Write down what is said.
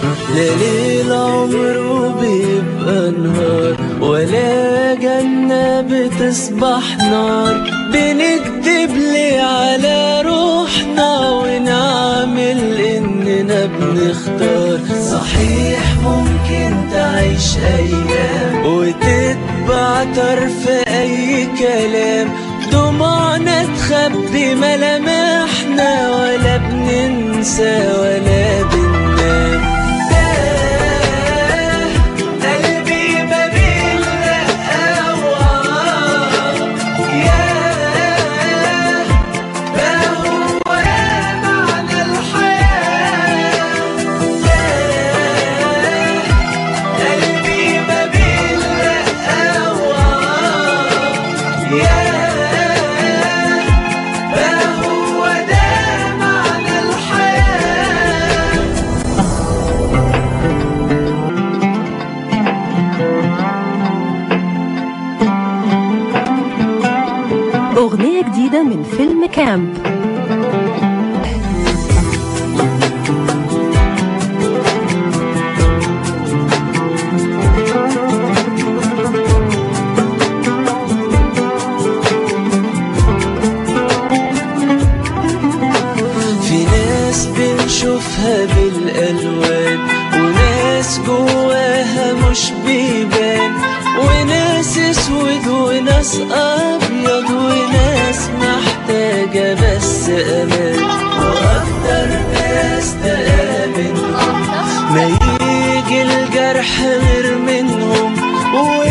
لا ليل عمره بيبقى نهار ولا جنة بتصبح نار بنكدب ليه على روحنا ونعمل إننا بنختار صحيح ممكن تعيش أيام وتتبع طرف أي كلام دموعنا تخبي ملامحنا ولا بننسى ولا بننام تاه قلبي ما بين لأ وآه ياه ما هو يا معنى الحياة تاه قلبي ما بين لأ وآه ياه ما هو ده معنى الحياة أغنية جديدة من فيلم كامب في ناس بنشوفها بالألوان وناس جواها مش بيبان وناس اسود وناس أبيض وناس محتاجة بس أمان وأكتر ناس تقابل ما يجي الجرح غير منهم